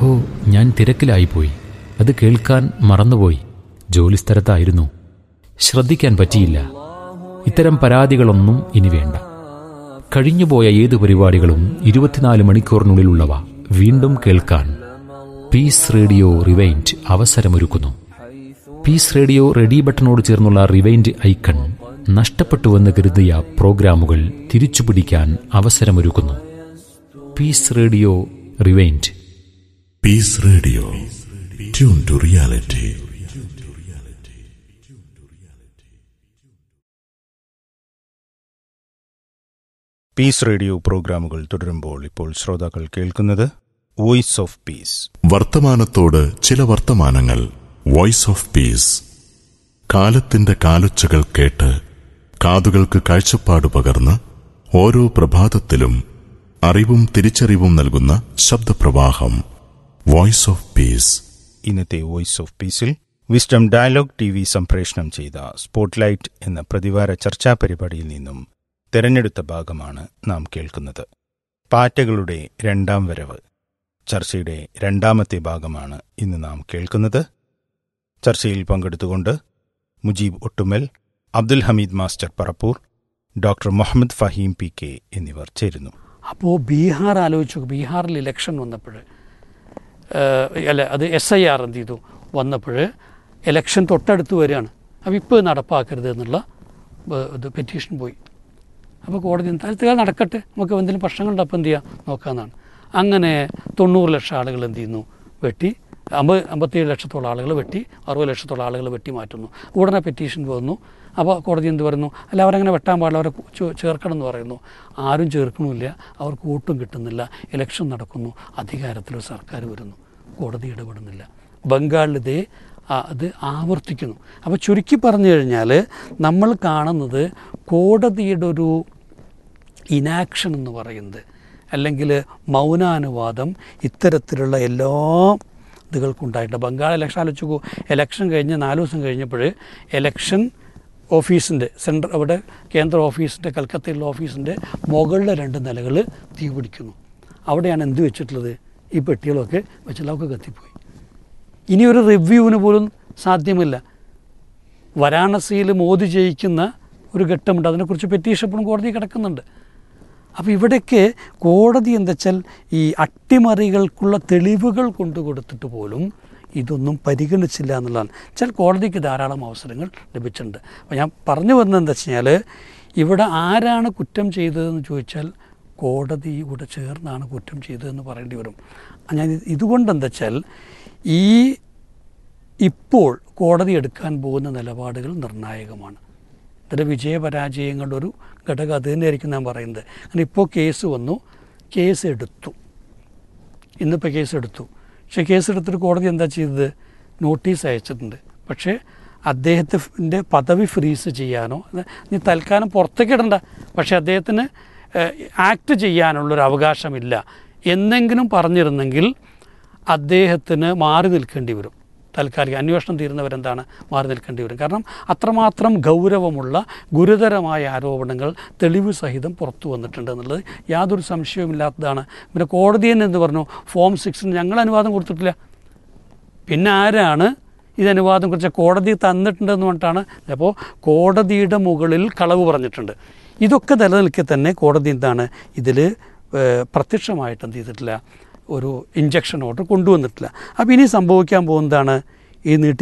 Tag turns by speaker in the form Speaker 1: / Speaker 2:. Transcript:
Speaker 1: ഹോ ഞാൻ തിരക്കിലായിപ്പോയി അത് കേൾക്കാൻ മറന്നുപോയി ജോലിസ്ഥലത്തായിരുന്നു ശ്രദ്ധിക്കാൻ പറ്റിയില്ല ഇത്തരം പരാതികളൊന്നും ഇനി വേണ്ട കഴിഞ്ഞുപോയ ഏത് പരിപാടികളും ഇരുപത്തിനാല് മണിക്കൂറിനുള്ളിലുള്ളവ വീണ്ടും കേൾക്കാൻ പീസ് റേഡിയോ റിവൈൻഡ് അവസരമൊരുക്കുന്നു പീസ് റേഡിയോ റെഡി ബട്ടണോട് ചേർന്നുള്ള റിവൈൻഡ് ഐക്കൺ നഷ്ടപ്പെട്ടുവെന്ന് കരുതിയ പ്രോഗ്രാമുകൾ തിരിച്ചുപിടിക്കാൻ അവസരമൊരുക്കുന്നു peace radio rewind
Speaker 2: peace radio tune to reality
Speaker 3: peace radio പ്രോഗ്രാമുകൾ തുടരുമ്പോൾ ഇപ്പോൾ ശ്രോതാക്കൾ കേൾക്കുന്നത് വോയിസ് ഓഫ് പീസ്
Speaker 2: വർത്തമാനത്തോട് ചില വർത്തമാനങ്ങൾ വോയിസ് ഓഫ് പീസ് കാലത്തിന്റെ കാലൊച്ചകൾ കേട്ട് കാതുകൾക്ക് കാഴ്ചപ്പാട് പകർന്ന് ഓരോ പ്രഭാതത്തിലും അറിവും തിരിച്ചറിവും നൽകുന്ന ശബ്ദപ്രവാഹം വോയിസ് ഓഫ് പീസ്
Speaker 3: ഇന്നത്തെ വോയിസ് ഓഫ് പീസിൽ വിസ്ഡം ഡയലോഗ് ടി വി സംപ്രേഷണം ചെയ്ത സ്പോട്ട്ലൈറ്റ് എന്ന പ്രതിവാര ചർച്ചാ പരിപാടിയിൽ നിന്നും തെരഞ്ഞെടുത്ത ഭാഗമാണ് നാം കേൾക്കുന്നത് പാറ്റകളുടെ രണ്ടാം വരവ് ചർച്ചയുടെ രണ്ടാമത്തെ ഭാഗമാണ് ഇന്ന് നാം കേൾക്കുന്നത് ചർച്ചയിൽ പങ്കെടുത്തുകൊണ്ട് Mujeeb Ottumal Abdul Hameed master Parappur doctor Muhammad Faheem P K എന്നിവർ ചേരുന്നു
Speaker 4: അപ്പോൾ ബീഹാർ ആലോചിച്ചു നോക്ക്. ബീഹാറിൽ ഇലക്ഷൻ വന്നപ്പോൾ അല്ല അത് എസ് ഐ ആർ എന്ത് ചെയ്തു വന്നപ്പോൾ ഇലക്ഷൻ തൊട്ടടുത്ത് വരികയാണ് അപ്പോൾ ഇപ്പോൾ നടപ്പാക്കരുത് എന്നുള്ള ഏഹ്, ഇത് പെറ്റീഷൻ പോയി അപ്പോൾ കോടതി തലത്തുകാൽ നടക്കട്ടെ നമുക്ക് എന്തെങ്കിലും പ്രശ്നങ്ങളുണ്ട് അപ്പോൾ എന്ത് ചെയ്യാം നോക്കാമെന്നാണ് അങ്ങനെ തൊണ്ണൂറ് ലക്ഷം ആളുകൾ എന്ത് ചെയ്യുന്നു വെട്ടി അമ്പത് അമ്പത്തേഴ് ലക്ഷത്തോളം ആളുകൾ വെട്ടി അറുപത് ലക്ഷത്തോളം ആളുകൾ വെട്ടി മാറ്റുന്നു ഉടനെ പെറ്റീഷൻ വന്നു അപ്പോൾ കോടതി എന്ത് പറയുന്നു അല്ല അവരങ്ങനെ വെട്ടാൻ പാടില്ല അവരെ ചേ- ചേർക്കണം എന്ന് പറയുന്നു ആരും ചേർക്കണമില്ല അവർക്ക് വോട്ടും കിട്ടുന്നില്ല ഇലക്ഷൻ നടക്കുന്നു അധികാരത്തിലൊരു സർക്കാർ വരുന്നു കോടതി ഇടപെടുന്നില്ല ബംഗാളിൽ ഇതേ ആ, അത് ആവർത്തിക്കുന്നു അപ്പോൾ ചുരുക്കി പറഞ്ഞു കഴിഞ്ഞാൽ നമ്മൾ കാണുന്നത് കോടതിയുടെ ഒരു ഇനാക്ഷൻ എന്ന് പറയുന്നത് അല്ലെങ്കിൽ മൗനാനുവാദം ഇത്തരത്തിലുള്ള എല്ലാ ഇതുകൾക്കുണ്ടായിട്ടുണ്ട് ബംഗാൾ ഇലക്ഷൻ ആലോചിച്ച് നോക്കൂ ഇലക്ഷൻ കഴിഞ്ഞ് നാല് ദിവസം കഴിഞ്ഞപ്പോൾ ഇലക്ഷൻ ഓഫീസിൻ്റെ സെൻട്രൽ അവിടെ കേന്ദ്ര ഓഫീസിൻ്റെ കൽക്കത്തയിലുള്ള ഓഫീസിൻ്റെ മുകളിലെ രണ്ട് നിലകൾ തീ പിടിക്കുന്നു അവിടെയാണ് എന്ത് വെച്ചിട്ടുള്ളത് ഈ പെട്ടികളൊക്കെ വെച്ചിട്ടൊക്കെ കത്തിപ്പോയി ഇനി ഒരു റിവ്യൂവിന് പോലും സാധ്യമല്ല വാരാണസിയിൽ മോദി ജയിക്കുന്ന ഒരു ഘട്ടമുണ്ട് അതിനെക്കുറിച്ച് പെറ്റീഷൻ ഇപ്പോഴും കോടതി കിടക്കുന്നുണ്ട് അപ്പോൾ ഇവിടേക്ക് കോടതി എന്താ വെച്ചാൽ ഈ അട്ടിമറികൾക്കുള്ള തെളിവുകൾ കൊണ്ടു കൊടുത്തിട്ട് പോലും ഇതൊന്നും പരിഗണിച്ചില്ല എന്നുള്ളതാണ് വെച്ചാൽ കോടതിക്ക് ധാരാളം അവസരങ്ങൾ ലഭിച്ചിട്ടുണ്ട് അപ്പോൾ ഞാൻ പറഞ്ഞു വന്നത് എന്താ വെച്ച് കഴിഞ്ഞാൽ ഇവിടെ ആരാണ് കുറ്റം ചെയ്തതെന്ന് ചോദിച്ചാൽ കോടതി ഇവിടെ ചേർന്നാണ് കുറ്റം ചെയ്തതെന്ന് പറയേണ്ടി വരും ഞാൻ ഇത് ഇതുകൊണ്ട് എന്താ വെച്ചാൽ ഈ ഇപ്പോൾ കോടതി എടുക്കാൻ പോകുന്ന നിലപാടുകൾ നിർണായകമാണ് ഇതിൻ്റെ വിജയപരാജയങ്ങളുടെ ഒരു ഘടകം അത് തന്നെയായിരിക്കും ഞാൻ പറയുന്നത് കാരണം ഇപ്പോൾ കേസ് വന്നു കേസ് എടുത്തു ഇന്നിപ്പോൾ കേസ് എടുത്തു പക്ഷേ കേസ് എടുത്തിട്ട് കോടതി എന്താ ചെയ്തത് നോട്ടീസ് അയച്ചിട്ടുണ്ട് പക്ഷേ അദ്ദേഹത്തിൻ്റെ പദവി ഫ്രീസ് ചെയ്യാനോ അത് നീ തൽക്കാലം പുറത്തേക്ക് ഇടണ്ട പക്ഷേ അദ്ദേഹത്തിന് ആക്ട് ചെയ്യാനുള്ളൊരു അവകാശമില്ല എന്നെങ്കിലും പറഞ്ഞിരുന്നെങ്കിൽ അദ്ദേഹത്തിന് മാറി നിൽക്കേണ്ടി വരും താൽക്കാലിക അന്വേഷണം തീരുന്നവരെന്താണ് മാറി നിൽക്കേണ്ടി വരും കാരണം അത്രമാത്രം ഗൗരവമുള്ള ഗുരുതരമായ ആരോപണങ്ങൾ തെളിവ് സഹിതം പുറത്തു വന്നിട്ടുണ്ട് എന്നുള്ളത് യാതൊരു സംശയവുമില്ലാത്തതാണ് പിന്നെ കോടതി തന്നെ എന്ത് പറഞ്ഞു ഫോം സിക്സിന് ഞങ്ങൾ അനുവാദം കൊടുത്തിട്ടില്ല പിന്നെ ആരാണ് ഇത് അനുവാദം കുറിച്ച് കോടതി തന്നിട്ടുണ്ടെന്ന് പറഞ്ഞിട്ടാണ് അപ്പോൾ കോടതിയുടെ മുകളിൽ കളവ് പറഞ്ഞിട്ടുണ്ട് ഇതൊക്കെ നിലനിൽക്കെ തന്നെ കോടതി എന്താണ് ഇതിൽ പ്രത്യക്ഷമായിട്ട് എന്ത് ചെയ്തിട്ടില്ല ഒരു ഇഞ്ചക്ഷൻ ഓർഡർ കൊണ്ടുവന്നിട്ടില്ല അപ്പോൾ ഇനി സംഭവിക്കാൻ പോകുന്നതാണ് ഈ നീട്ടി